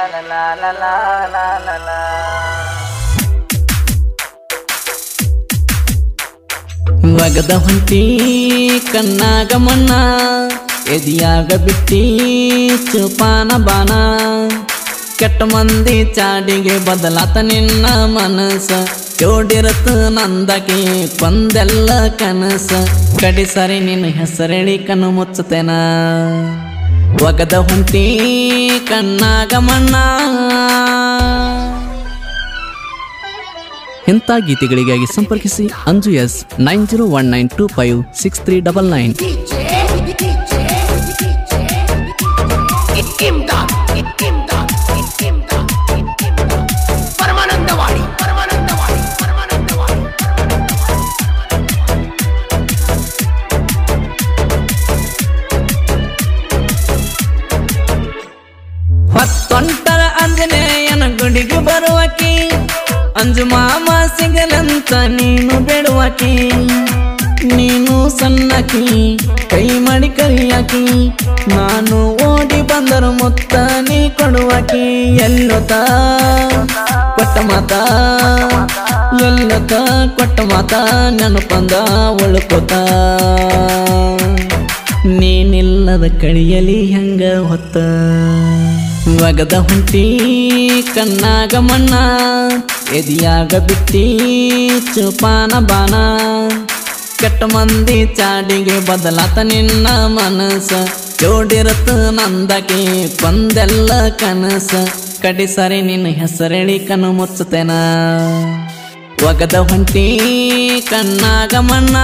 ಒಗದ ಹೊಂಟಿ ಕಣ್ಣಾಗ ಮಣ್ಣ ಎದಿಯಾಗ ಬಿಟ್ಟಿ ಚುಪಾನ ಬಾನ ಕೆಟ್ಟ ಮಂದಿ ಚಾಡಿಗೆ ಬದಲಾತ ನಿನ್ನ ಮನಸ ಜೋಡಿರತ ನಂದಕ್ಕೆ ಕೊಂದೆಲ್ಲ ಕನಸ ಕಡಿ ಸರಿ ನಿನ್ನ ಹೆಸರೇಳಿ ಕಣ್ಣು ಮುಚ್ಚತೇನ ಒಗದ ಹೊಂಟಿ ಕಣ್ಣಾಗ ಮಣ್ಣ ಇಂಥ ಗೀತೆಗಳಿಗಾಗಿ ಸಂಪರ್ಕಿಸಿ Anju S nine zero one nine two five six three double nine Paramanandavadi Paramanandavadi Paramanandavadi ಹೊತ್ತೊಂಟರ ಅಂಜನೇಯನ ಗುಡಿಗೆ ಬರುವಕಿ ಅಂಜು ಮಾಮ ಸಿಗಲಂತ ನೀನು ಬೇಡುವಕಿ ನೀನು ಸಣ್ಣಕಿ ಕೈ ಮಾಡಿ ಕರಿಯಾಕಿ ನಾನು ಓಡಿ ಬಂದರು ಮುತ್ತ ನೀ ಕೊಡುವಕಿ ಎಲ್ಲೊತ್ತ ಕೊಟ್ಟ ಮಾತ ಎಲ್ಲೊತ್ತ ಕೊಟ್ಟ ಮಾತ ನೆನಪಂದ ಉಳ್ಕೋತ ನೀನಿಲ್ಲದ ಕಳಿಯಲಿ ಹೆಂಗ ಹೊತ್ತ ಒಗದ ಹೊಂಟಿ ಕಣ್ಣಾಗ ಮಣ್ಣ ಎದಿಯಾಗ ಬಿಟ್ಟಿ ಚುಪಾನ ಬಾನ ಕೆಟ್ಟ ಮಂದಿ ಚಾಡಿಗೆ ಬದಲಾತ ನಿನ್ನ ಮನಸ ಜೋಡಿರತ ನಂದಕ್ಕೆ ಕೊಂದೆಲ್ಲ ಕನಸ ಕಡಿ ಸರಿ ನಿನ್ನ ಹೆಸರೇಳಿ ಕಣ್ಣು ಮುಚ್ಚತೇನ ಒಗದ ಹೊಂಟಿ ಕಣ್ಣಾಗ ಮಣ್ಣ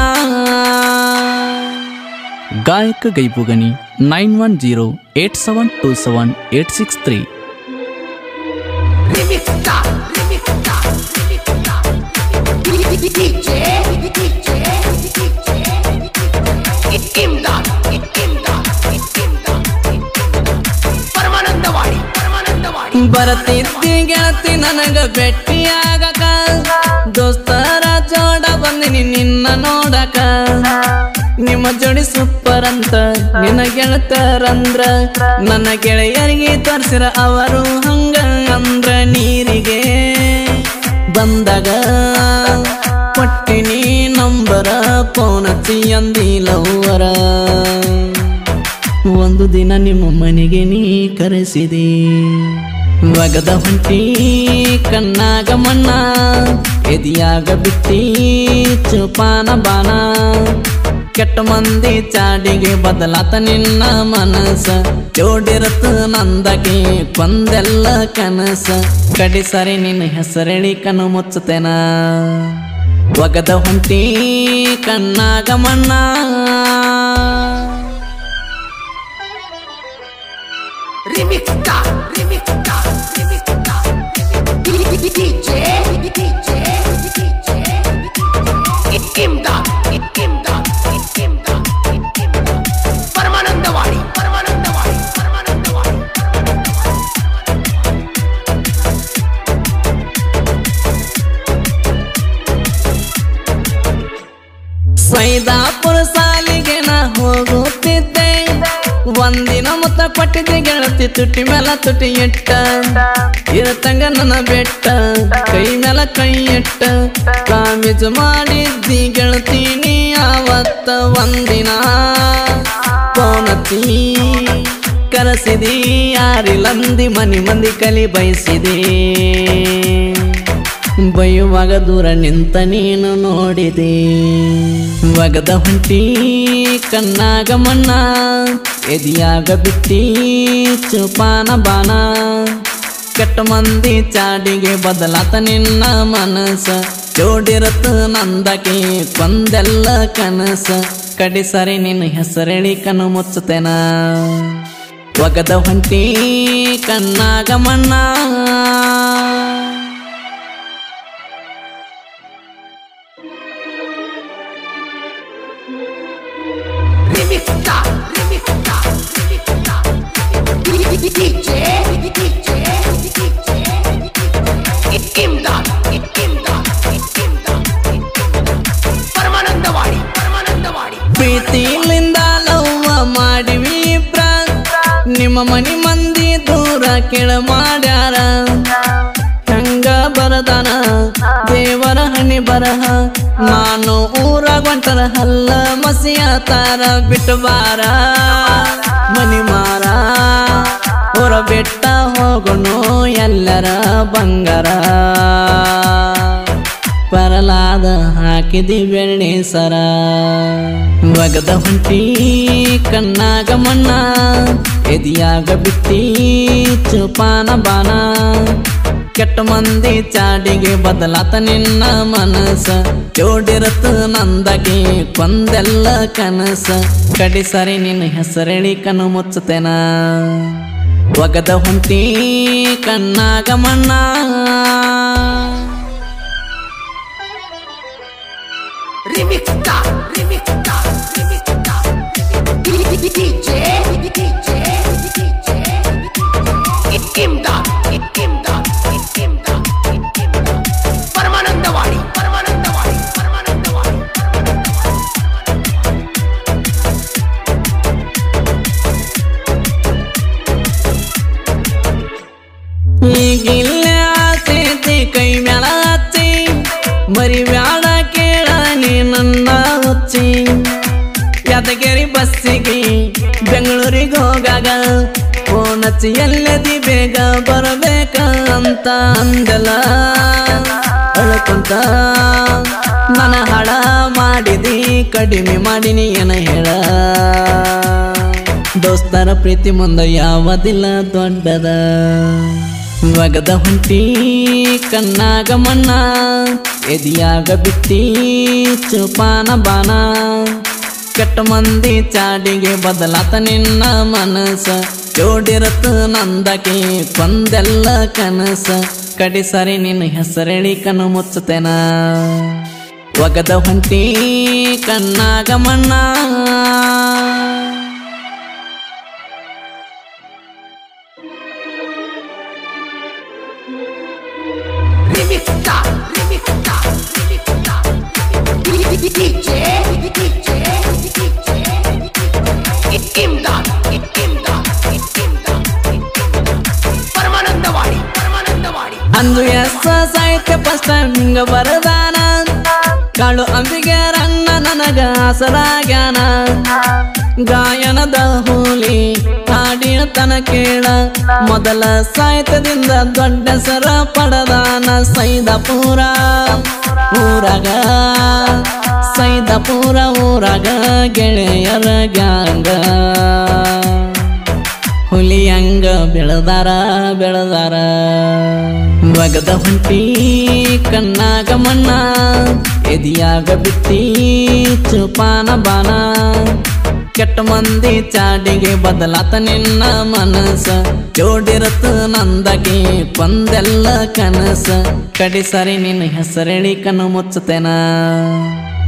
ಗಾಯಕ ಗೈಬುಗನಿ nine one zero eight seven two seven eight six three Remixta, remixta, remixta. DJ, DJ, Imdad, Imdad, Imdad. Paramanandavadi Paramanandavadi ಬರತಿದ್ದಿ ಗೆಳತಿ ನನಗ ಭೇಟಿಯಾಗಕ ದೋಸ್ತರ ಜೋಡ ಬಂದಿನಿ ನಿನ್ನ ನೋಡಕ ನಿಮ್ಮ ಜೋಡಿ ಸೂಪರ್ ಅಂತ ನಿನ್ನ ಗೆಳತರಂದ್ರ ನನ್ನ ಗೆಳೆಯರಿಗೆ ತೋರ್ಸಿರ ಅವರು ಹಂಗ ಅಂದ್ರ ನೀರಿಗೆ ಬಂದಾಗ ಕೊಟ್ಟಿನಿ ನಂಬರ ಫೋನ್ ಹಚ್ಚಿ ಅಂದಿಲ್ಲವರ ಒಂದು ದಿನ ನಿಮ್ಮ ಮನೆಗೆ ನೀ ಕರೆಸಿದೆ ಒಗದ ಹೊಂಟಿ ಕಣ್ಣಾಗ ಮಣ್ಣ ಎದಿಯಾಗ ಬಿಟ್ಟಿ ಚುಪಾನ ಬಾನ ಕೆಟ್ಟ ಮಂದಿ ಚಾಡಿಗೆ ಬದಲಾತ ನಿನ್ನ ಮನಸ ಜೋಡಿರತ ನಂದಕ್ಕೆ ಕೊಂದೆಲ್ಲ ಕನಸ ಕಡಿ ಸರಿ ನಿನ್ನ ಹೆಸರೇಳಿ ಕಣ್ಣು ಮುಚ್ಚತೇನ ಒಗದ ಹೊಂಟಿ ಕಣ್ಣಾಗ ಮಣ್ಣ Remixta, remixta, remixta. DJ, DJ, Imdad, Imdad, Imdad. Paramanandavadi Paramanandavadi Paramanandawadi Saidapur ಸಾಲಿಗೆ ನಾ ಹೋಗುತ್ತಿದ್ದೆ ಒಂದಿನ ಮುತ್ತ ಕೊಟ್ಟಿದ್ದೆ ಗೆಳತಿ ತುಟಿ ಮೇಲ ತುಟಿ ಇಟ್ಟ ಇರತಂಗ ನನ್ನ ಬೆಟ್ಟ ಕೈ ಮೇಲ ಕೈ ಇಟ್ಟ ಕಾಮಿಜ್ ಮಾಡಿದ್ದಿ ಗೆಳತಿ ನೀ ಆವತ್ತ ಒಂದಿನ ಪೋನತಿ ಕರೆಸಿದಿ ಯಾರಿಲ್ಲಂದಿ ಮನಿ ಮಂದಿ ಕಲಿ ಬಯಸಿದೆ ಬೈಯುವಾಗ ದೂರ ನಿಂತ ನೀನು ನೋಡಿದೆ ಒಗದ ಹೊಂಟಿ ಕಣ್ಣಾಗ ಮಣ್ಣ ಎದಿಯಾಗ ಬಿಟ್ಟಿ ಚುಪಾನ ಬಾನ ಕೆಟ್ಟ ಮಂದಿ ಚಾಡಿಗೆ ಬದಲಾತ ನಿನ್ನ ಮನಸ ಜೋಡಿರತ ನಂದಕ್ಕೆ ಕೊಂದೆಲ್ಲ ಕನಸ ಕಡಿ ಸರಿ ನಿನ್ನ ಹೆಸರೇಳಿ ಕಣ್ಣು ಮುಚ್ಚತೇನ ಒಗದ ಹೊಂಟಿ ಕಣ್ಣಾಗ ಮಣ್ಣ Remixta, remixta, remixta. DJ, DJ, Imdad, Imdad, Imdad. Paramanandavadi Paramanandawadi ಪ್ರೀತಿಲಿಂದ ಲವ್ವ ಮಾಡಿವಿ ಪ್ರ ನಿಮ್ಮ ಮನಿ ಮಂದಿ ದೂರ ಕೆಳ ಮಾಡಿ ಮಾಡ್ಯಾರ ಹಂಗ ಬರದಾನ ದೇವರ ಹಣಿ ಬರಹ ನಾನು ಊರಾಗ ಹೊಂಟರ ಹಲ್ಲ ಮಸಿಯ ತಾರ ಬಿಟ್ಟು ಬಾರ ಮನಿ ಮಾರ ಹೊರ ಬೆಟ್ಟ ಹೋಗೋಣ ಎಲ್ಲರ ಬಂಗಾರ ಪರಲಾದ ಹಾಕಿದಿ ಬೆಳ್ಳಿ ಸರ ಒಗದ ಹೊಂಟಿ ಕಣ್ಣಾಗ ಮಣ್ಣ ಎದಿಯಾಗ ಬಿಟ್ಟಿ ಚುಪಾನ ಬಾನ ಕೆಟ್ಟ ಮಂದಿ ಚಾಡಿಗೆ ಬದಲಾತ ನಿನ್ನ ಮನಸ ಜೋಡಿರತ ನಂದಗೆ ಕೊಂದೆಲ್ಲ ಕನಸ ಕಡಿ ಸರಿ ನಿನ್ನ ಹೆಸರೇಳಿ ಕಣ್ಣು ಮುಚ್ಚತೇನ ಒಗದ ಹೊಂಟಿ ಕಣ್ಣಾಗ ಮಣ್ಣ Remixta, remixta, remixta. DJ, DJ, DJ. Ikimda, ikimda, ikimda, ikimda. Paramanandawadi Paramanandavadi Paramanandawadi ಈಗಿಲ್ಲೇ ಆತೈತಿ ಕೈ ಮ್ಯಾಲ ಹಚ್ಚಿ ಮರಿ ಬ್ಯಾಡ ಕೇಳ ನೀ ನನ್ನ ಹುಚ್ಚಿ ಯಾದಗಿರಿ ಬಸ್ಸಿಗೆ ಬೆಂಗಳೂರಿಗೆ ಹೋಗಾಗ ಫೋನ್ ಹಚ್ಚಿ ಎಲ್ಲದಿ ಬೇಗ ಬರಬೇಕ ಅಂತ ಅಂದಲ ಅಳ್ಕೊಂತ ಮನ ಹಳ ಮಾಡಿದಿ ಕಡಿಮೆ ಮಾಡಿನಿ ಏನ ಹೇಳ ದೋಸ್ತರ ಪ್ರೀತಿ ಮುಂದ ಯಾವದಿಲ್ಲ ದೊಡ್ಡದ ಒಗದ ಹೊಂಟಿ ಕಣ್ಣಾಗ ಮಣ್ಣ ಎದಿಯಾಗ ಬಿಟ್ಟಿ ಚುಪಾನ ಬಾನ ಕೆಟ್ಟ ಮಂದಿ ಚಾಡಿಗೆ ಬದಲಾತ ನಿನ್ನ ಮನಸ ಜೋಡಿರತ ನಂದಕ್ಕೆ ಕೊಂದೆಲ್ಲ ಕನಸ ಕಡಿ ಸರಿ ನಿನ್ನ ಹೆಸರೇಳಿ ಕಣ್ಣು ಮುಚ್ಚತೇನ ಒಗದ ಹೊಂಟಿ ಕಣ್ಣಾಗ ಮಣ್ಣ Remixta, remixta, remixta. DJ, DJ, DJ. Ikimda, ikimda, ikimda, ikimda. Paramanandawadi Paramanandawadi ಅಂದು ಎಸ್ ಸಾಹಿತ್ಯ ಫಸ್ಟ್ ಟೈಮ್ ಹಿಂಗ ಬರದಾನ ಕಾಳು ಅಂಬಿಗೆ ರನ್ನ ನನಗ ಆಸರಾಗ್ಯಾನ ಗಾಯನದ ಹೋಲಿ ಹಾಡಿನ ತನ ಕೇಳ ಮೊದಲ ಸಾಹಿತ್ಯದಿಂದ ದೊಡ್ಡ ಸರ ಪಡದಾನ ಸೈದಪುರ ಊರಾಗ ಸೈದಪುರ ಊರಾಗ ಗೆಳೆಯರ ಗ್ಯಾಂಗ ಹುಲಿಯಂಗ ಬೆಳೆದಾರ ಬೆಳೆದಾರ ಒಗದ ಹೊಂಟಿ ಕಣ್ಣಾಗ ಮಣ್ಣ ಎದಿಯಾಗ ಬಿಟ್ಟಿ ಚುಪಾನ ಬಾನ ಕೆಟ್ಟ ಮಂದಿ ಚಾಡಿಗೆ ಬದಲಾತ ನಿನ್ನ ಮನಸ ಜೋಡಿರತ ನಂದಗೆ ಕೊಂದೆಲ್ಲ ಕನಸ ಕಡಿ ಸರಿ ನಿನ್ನ ಹೆಸರೇಳಿ ಕಣ್ಣು ಮುಚ್ಚತೇನ